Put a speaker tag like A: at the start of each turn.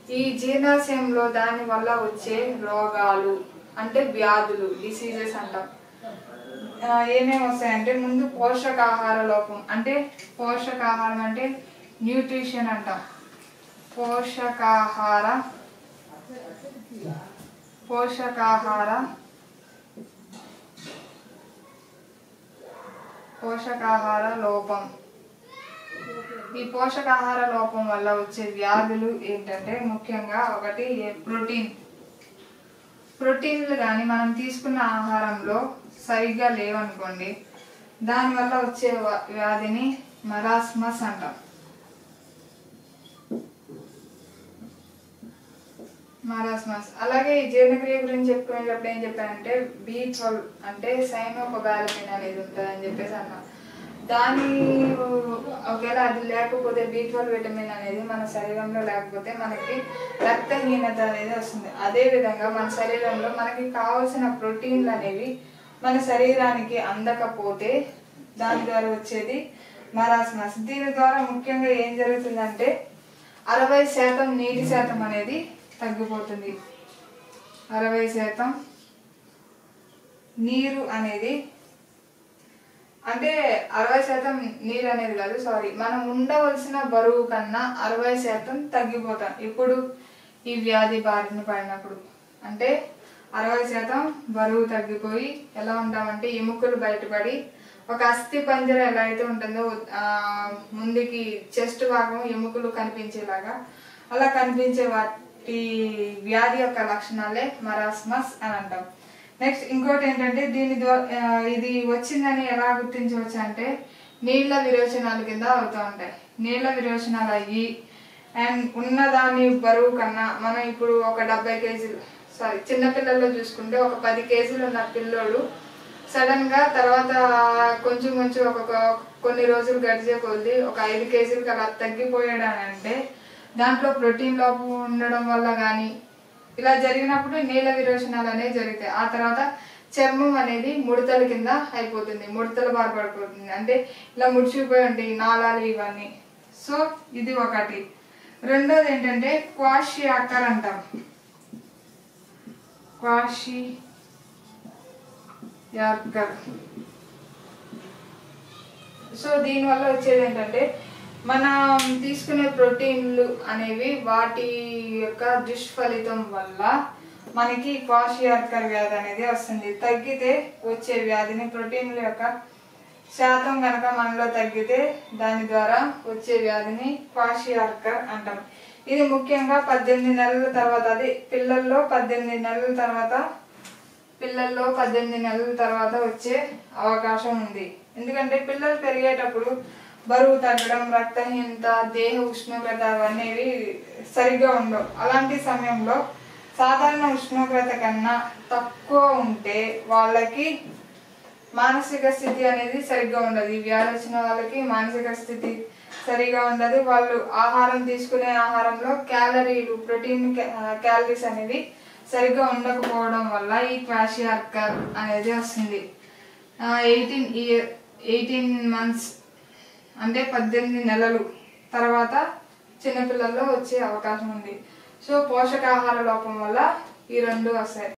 A: ఈ జీర్ణాశయంలో దాని వల్ల వచ్చే రోగాలు అంటే వ్యాధులు డిసీజెస్ అంటాం ఆ, ఏమేమి వస్తాయంటే ముందు పోషకాహార లోపం అంటే పోషకాహారం అంటే న్యూట్రిషన్ అంటాం పోషకాహార పోషకాహార పోషకాహార లోపం ఈ పోషకాహార లోపం వల్ల వచ్చే వ్యాధులు ఏంటంటే ముఖ్యంగా ఒకటి ప్రోటీన్ ప్రోటీన్లు కానీ మనం తీసుకున్న ఆహారంలో సరిగ్గా లేవనుకోండి దానివల్ల వచ్చే వ- వ్యాధిని మరాస్మస్ అంటాం మరాస్మస్ అలాగే ఈ జీర్ణక్రియ గురించి చెప్పుకునేటప్పుడు ఏం చెప్పానంటే బి ట్వెల్వ్ అంటే సైనోపగాలపిన్ అనేది ఉంటుంది అని చెప్పేసి అన్నా దాని ఒకవేళ అది లేకపోతే బి ట్వెల్వ్ విటమిన్ అనేది మన శరీరంలో లేకపోతే మనకి రక్తహీనత అనేది వస్తుంది అదే విధంగా మన శరీరంలో మనకి కావలసిన ప్రోటీన్లు అనేవి మన శరీరానికి అందకపోతే దాని ద్వారా వచ్చేది మరాస్మస్ దీని ద్వారా ముఖ్యంగా ఏం జరుగుతుందంటే అరవై శాతం నీటి శాతం అనేది తగ్గిపోతుంది అరవై శాతం నీరు అనేది అంటే అరవై శాతం నీరు అనేది కాదు సారీ మనం ఉండవలసిన బరువు కన్నా అరవై శాతం తగ్గిపోతాం ఇప్పుడు ఈ వ్యాధి బారిన పడినప్పుడు అంటే అరవై శాతం బరువు తగ్గిపోయి ఎలా ఉంటామంటే ఎముకలు బయటపడి ఒక అస్థి పంజర ఎలా అయితే ఉంటుందో ఆ, ముందుకి చెస్ట్ భాగం ఎముకలు కనిపించేలాగా అలా కనిపించే వాటి వ్యాధి యొక్క లక్షణాలే మరాస్మస్ అని అంటాం నెక్స్ట్ ఇంకోటి ఏంటంటే దీని ద్వారా ఇది వచ్చిందని ఎలా గుర్తించవచ్చు అంటే నీళ్ళ విరోచనాల కింద అవుతూ ఉంటాయి నీళ్ళ విరోచనాలు అయ్యి అండ్ ఉన్నదాని బరువు కన్నా మనం ఇప్పుడు ఒక డెబ్బై కేజీలు సారీ చిన్నపిల్లల్లో చూసుకుంటే ఒక పది కేజీలు ఉన్న పిల్లోడు సడన్ గా తర్వాత కొంచెం కొంచెం ఒక కొన్ని రోజులు గడిచే కొద్ది ఒక ఐదు కేజీలకు అలా తగ్గిపోయాడు అని అంటే దాంట్లో ప్రోటీన్ లోపం ఉండడం వల్ల కానీ ఇలా జరిగినప్పుడు నీళ్ళ విరోచనాలు అనేవి జరుగుతాయి ఆ తర్వాత చర్మం అనేది ముడతల కింద అయిపోతుంది ముడతలు బాధపడిపోతుంది అంటే ఇలా ముడిచిపోయి ఉంటాయి నాళాలు ఇవన్నీ సో ఇది ఒకటి రెండోది ఏంటంటే క్వాషి ఆకర్ అంటాం క్వాషి యార్కర్ సో దీనివల్ల వచ్చేది ఏంటంటే మనం తీసుకునే ప్రోటీన్లు అనేవి వాటి యొక్క దుష్ఫలితం వల్ల మనకి క్వాషియార్కర్ వ్యాధి అనేది వస్తుంది తగ్గితే వచ్చే వ్యాధిని ప్రోటీన్ల యొక్క శాతం కనుక మనలో తగ్గితే దాని ద్వారా వచ్చే వ్యాధిని క్వాషియార్కర్ అంటాం ఇది ముఖ్యంగా పద్దెనిమిది నెలల తర్వాత అది పిల్లల్లో పద్దెనిమిది నెలల తర్వాత పిల్లల్లో పద్దెనిమిది నెలల తర్వాత వచ్చే అవకాశం ఉంది ఎందుకంటే పిల్లలు పెరిగేటప్పుడు బరువు తగ్గడం రక్తహీనత దేహ ఉష్ణోగ్రత అవన్నీ సరిగ్గా ఉండవు అలాంటి సమయంలో సాధారణ ఉష్ణోగ్రత కన్నా తక్కువ ఉంటే వాళ్ళకి మానసిక స్థితి అనేది సరిగ్గా ఉండదు ఈ వ్యాధి వచ్చిన వాళ్ళకి మానసిక స్థితి సరిగా ఉండదు వాళ్ళు ఆహారం తీసుకునే ఆహారంలో క్యాలరీలు ప్రోటీన్ క్యాలరీస్ అనేవి సరిగ్గా ఉండకపోవడం వల్ల ఈ క్వాషియార్కర్ అనేది వస్తుంది ఎయిటీన్ ఇయర్ ఎయిటీన్ మంత్స్ అంటే పద్దెనిమిది నెలలు తర్వాత చిన్నపిల్లల్లో వచ్చే అవకాశం ఉంది సో పోషకాహార లోపం వల్ల ఈ రెండు వస్తాయి